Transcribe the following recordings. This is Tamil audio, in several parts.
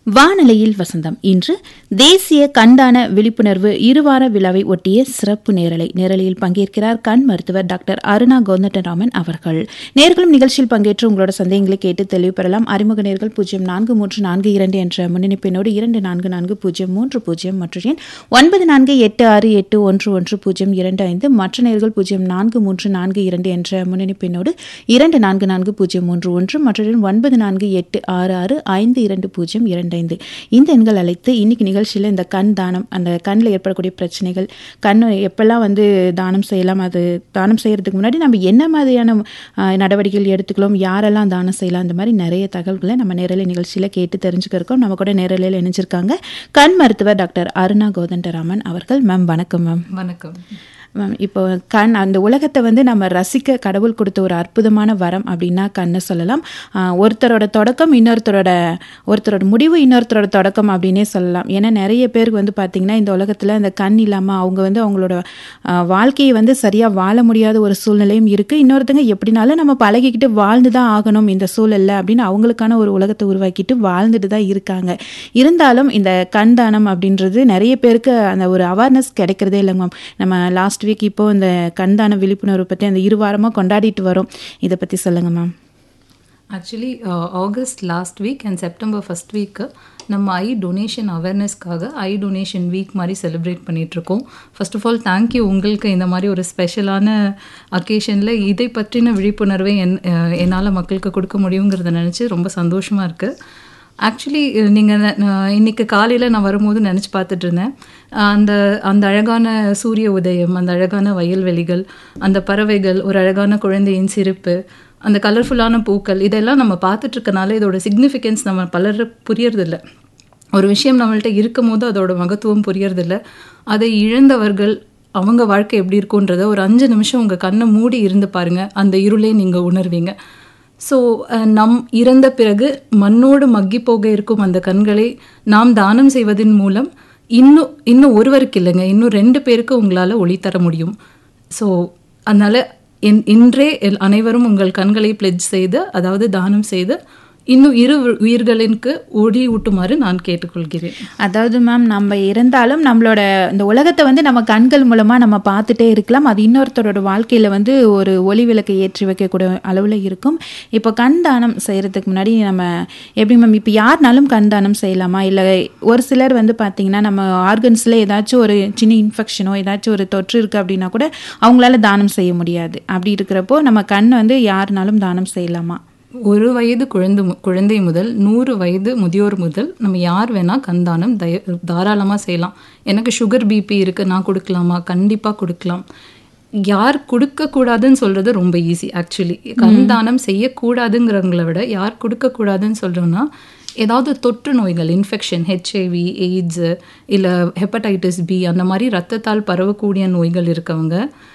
வானலையில் வசந்தம் இன்று தேசிய கண்தான விழிப்புணர்வு இருவார விழாவை ஒட்டிய சிறப்பு நேரலை நேரலையில் பங்கேற்கிறார் கண் மருத்துவர் டாக்டர் அருணா கோந்தட்டராமன் அவர்கள் நேர்களும் நிகழ்ச்சியில் பங்கேற்று உங்களோட சந்தேகங்களை கேட்டு தெளிவு பெறலாம் அறிமுக நேர்கள் பூஜ்ஜியம் நான்கு மூன்று நான்கு இரண்டு என்ற முன்னணிப்பினோடு இரண்டு நான்கு நான்கு பூஜ்ஜியம் மூன்று பூஜ்ஜியம் மற்றும் எண் ஒன்பது நான்கு எட்டு ஆறு எட்டு ஒன்று ஒன்று பூஜ்ஜியம் இரண்டு ஐந்து மற்ற நேர்கள் பூஜ்ஜியம் நான்கு மூன்று நான்கு இரண்டு என்ற முன்னணிப்பினோடு இரண்டு நான்கு நான்கு பூஜ்ஜியம் மூன்று ஒன்று மற்ற எண் ஒன்பது நான்கு எட்டு ஆறு ஆறு ஐந்து இரண்டு பூஜ்ஜியம் இரண்டு ஐந்து இந்த எண்கள் அழைத்து இன்னைக்கு நிகழ்ச்சியில் இந்த கண் தானம் அந்த கண்ணில் ஏற்படக்கூடிய பிரச்சனைகள் கண் எப்பெல்லாம் வந்து தானம் செய்யலாம் அது தானம் செய்யறதுக்கு முன்னாடி நம்ம என்ன மாதிரியான ஆஹ், நடவடிக்கைகள் எடுத்துக்கலாம் யாரெல்லாம் தானம் செய்யலாம் அந்த மாதிரி நிறைய தகவல்களை நம்ம நேரலை நிகழ்ச்சியில் கேட்டு தெரிஞ்சுக்க இருக்கோம் நம்ம கூட நேரலையில் இணைஞ்சிருக்காங்க கண் மருத்துவர் டாக்டர் அருணா கோதண்டராமன் அவர்கள் மேம் வணக்கம் மேம் வணக்கம் மேம் இப்போ கண் அந்த உலகத்தை வந்து நம்ம ரசிக்க கடவுள் கொடுத்த ஒரு அற்புதமான வரம் அப்படின்னா கண்ணை சொல்லலாம் ஆஹ் ஒருத்தரோட தொடக்கம் இன்னொருத்தரோட ஒருத்தரோட முடிவு இன்னொருத்தரோட தொடக்கம் அப்படின்னே சொல்லலாம் ஏன்னா நிறைய பேருக்கு வந்து பார்த்திங்கன்னா இந்த உலகத்தில் இந்த கண் இல்லாமல் அவங்க வந்து அவங்களோட ஆஹ் வாழ்க்கையை வந்து சரியாக வாழ முடியாத ஒரு சூழ்நிலையும் இருக்குது இன்னொருத்தங்க எப்படினாலும் நம்ம பழகிக்கிட்டு வாழ்ந்து தான் ஆகணும் இந்த சூழல்ல அப்படின்னு அவங்களுக்கான ஒரு உலகத்தை உருவாக்கிட்டு வாழ்ந்துட்டு தான் இருக்காங்க இருந்தாலும் இந்த கண் தானம் அப்படின்றது நிறைய பேருக்கு அந்த ஒரு அவேர்னஸ் கிடைக்கிறதே இல்லைங்க மேம் நம்ம லாஸ்ட் வீக் இப்போ இந்த கண் தான விழிப்புணர்வு பற்றி அந்த இரு வாரமாக கொண்டாடிட்டு வரோம் இதை பற்றி சொல்லுங்கள் ma'am actually August last week and September first week நம்ம ஐ டொனேஷன் அவேர்னஸ்க்காக ஐ டொனேஷன் வீக் மாதிரி செலிப்ரேட் பண்ணிகிட்ருக்கோம் ஃபர்ஸ்ட் ஆஃப் ஆல் தேங்க்யூ உங்களுக்கு இந்த மாதிரி ஒரு ஸ்பெஷலான அக்கேஷனில் இதை பற்றின விழிப்புணர்வை என் என்னால் மக்களுக்கு கொடுக்க முடியுங்கிறத நினச்சி ரொம்ப சந்தோஷமாக இருக்குது ஆக்சுவலி நீங்கள் இன்னைக்கு காலையில் நான் வரும்போது நினச்சி பார்த்துட்டு இருந்தேன் அந்த அந்த அழகான சூரிய உதயம் அந்த அழகான வயல்வெளிகள் அந்த பறவைகள் ஒரு அழகான குழந்தையின் சிரிப்பு அந்த கலர்ஃபுல்லான பூக்கள் இதெல்லாம் நம்ம பார்த்துட்டு இருக்கனால இதோட சிக்னிஃபிகன்ஸ் நம்ம பலர் புரியறதில்ல ஒரு விஷயம் நம்மள்ட்ட இருக்கும் போது அதோட மகத்துவம் புரியறதில்ல அதை இழந்தவர்கள் அவங்க வாழ்க்கை எப்படி இருக்குன்றத ஒரு அஞ்சு நிமிஷம் உங்கள் கண்ணை மூடி இருந்து பாருங்க அந்த இருளை நீங்கள் உணர்வீங்க ஸோ நம் இறந்த பிறகு மண்ணோடு மக்கி போக இருக்கும் அந்த கண்களை நாம் தானம் செய்வதன் மூலம் இன்னும் இன்னும் ஒருவருக்கு இல்லைங்க இன்னும் ரெண்டு பேருக்கு உங்களால் ஒளி தர முடியும் ஸோ அதனால் இன் இன்றே எல் அனைவரும் உங்கள் கண்களை பிளெஜ் செய்து அதாவது தானம் செய்து இன்னும் இரு உயிர்களுக்கு ஒளி ஊட்டுமாறு நான் கேட்டுக்கொள்கிறேன் அதாவது மேம் நம்ம இருந்தாலும் நம்மளோட இந்த உலகத்தை வந்து நம்ம கண்கள் மூலமாக நம்ம பார்த்துட்டே இருக்கலாம் அது இன்னொருத்தரோட வாழ்க்கையில் வந்து ஒரு ஒளி விளக்கை ஏற்றி வைக்கக்கூடிய அளவில் இருக்கும் இப்போ கண் தானம் செய்கிறதுக்கு முன்னாடி நம்ம எப்படி மேம் இப்போ யாருனாலும் கண் தானம் செய்யலாமா இல்லை ஒரு சிலர் வந்து பார்த்தீங்கன்னா நம்ம ஆர்கன்ஸில் ஏதாச்சும் ஒரு சின்ன இன்ஃபெக்ஷனோ ஏதாச்சும் ஒரு தொற்று இருக்குது அப்படின்னா கூட அவங்களால தானம் செய்ய முடியாது அப்படி இருக்கிறப்போ நம்ம கண் வந்து யாருனாலும் தானம் செய்யலாமா ஒரு வயது குழந்தை மு- குழந்தை முதல் நூறு வயது முதியோர் முதல் நம்ம யார் வேணா கண்தானம் தய தாராளமாக செய்யலாம் எனக்கு சுகர் பிபி இருக்கு நான் கொடுக்கலாமா கண்டிப்பாக கொடுக்கலாம் யார் கொடுக்கக்கூடாதுன்னு சொல்றது ரொம்ப ஈஸி ஆக்சுவலி கண்தானம் செய்யக்கூடாதுங்கிறவங்கள விட யார் கொடுக்கக்கூடாதுன்னு சொல்றோம்னா ஏதாவது தொற்று நோய்கள் இன்ஃபெக்ஷன் ஹெச்ஐவி எய்ட்ஸு இல்லை ஹெப்படைட்டிஸ் பி அந்த மாதிரி ரத்தத்தால் பரவக்கூடிய நோய்கள் இருக்கவங்க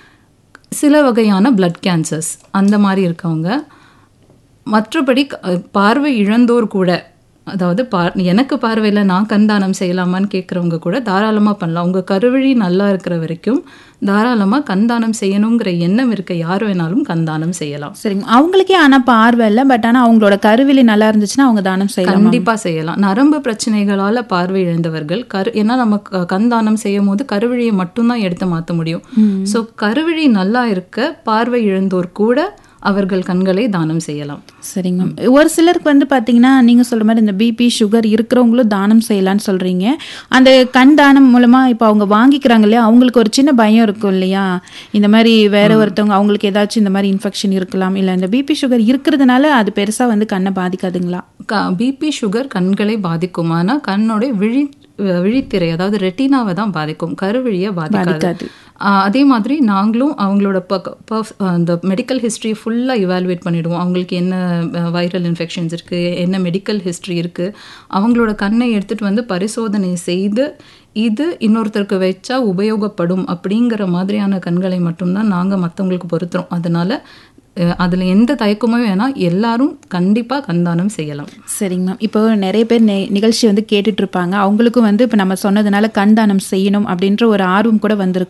சில வகையான பிளட் கேன்சர்ஸ் அந்த மாதிரி இருக்கவங்க மற்றபடி க- பார்வை இழந்தோர் கூட அதாவது பார் எனக்கு பார்வையில் நான் கண்தானம் செய்யலாமான்னு கேட்குறவங்க கூட தாராளமாக பண்ணலாம் உங்கள் கருவழி நல்லா இருக்கிற வரைக்கும் தாராளமாக கண்தானம் செய்யணுங்கிற எண்ணம் இருக்க யார் வேணாலும் கண்தானம் செய்யலாம் சரிங்க அவங்களுக்கே ஆனால் பார்வை இல்லை பட் ஆனால் அவங்களோட கருவிலி நல்லா இருந்துச்சுன்னா அவங்க தானம் செய்யலாம் கண்டிப்பா செய்யலாம் நரம்பு பிரச்சனைகளால பார்வை இழந்தவர்கள் கரு ஏன்னா நம்ம க- கண்தானம் செய்யும் போது கருவழியை மட்டும்தான் எடுத்து மாற்ற முடியும் ஸோ கருவழி நல்லா இருக்க பார்வை இழந்தோர் கூட அவர்கள் கண்களை தானம் செய்யலாம் சரிங்க மேம் ஒரு சிலருக்கு வந்து பார்த்தீங்கன்னா நீங்கள் சொல்கிற மாதிரி இந்த பிபி சுகர் இருக்கிறவங்களும் தானம் செய்யலாம்னு சொல்கிறீங்க அந்த கண் தானம் மூலமாக இப்போ அவங்க வாங்கிக்கிறாங்க இல்லையா அவங்களுக்கு ஒரு சின்ன பயம் இருக்கும் இல்லையா இந்த மாதிரி வேற ஒருத்தவங்க அவங்களுக்கு ஏதாச்சும் இந்த மாதிரி இன்ஃபெக்ஷன் இருக்கலாம் இல்லை இந்த பிபி சுகர் இருக்கிறதுனால அது பெருசாக வந்து கண்ணை பாதிக்காதுங்களா பிபி சுகர் கண்களை பாதிக்கும் ஆனா கண்ணோட விழி விழித்திரை அதாவது ரெட்டினாவை தான் பாதிக்கும் கருவிழியை பாதிக்காது பாதிக்காது. ஆஹ் அதே மாதிரி நாங்களும் அவங்களோட ப- ப- அந்த மெடிக்கல் ஹிஸ்ட்ரி ஃபுல்லாக இவாலுவேட் பண்ணிடுவோம் அவங்களுக்கு என்ன வைரல் இன்ஃபெக்ஷன்ஸ் இருக்குது என்ன மெடிக்கல் ஹிஸ்ட்ரி இருக்குது அவங்களோட கண்ணை எடுத்துகிட்டு வந்து பரிசோதனை செய்து இது இன்னொருத்தருக்கு வச்சா உபயோகப்படும் அப்படிங்கிற மாதிரியான கண்களை மட்டும்தான் நாங்கள் மற்றவங்களுக்கு பொருத்துறோம் அதனால அதில் எந்த தயக்கமும் வேணாம் எல்லாரும் கண்டிப்பாக கண்தானம் செய்யலாம் சரிங்க மேம் இப்போ நிறைய பேர் நெ- நிகழ்ச்சி வந்து கேட்டுட்டு இருப்பாங்க அவங்களுக்கும் வந்து இப்போ நம்ம சொன்னதுனால கண் தானம் செய்யணும் அப்படின்ற ஒரு ஆர்வம் கூட வந்திருக்கும்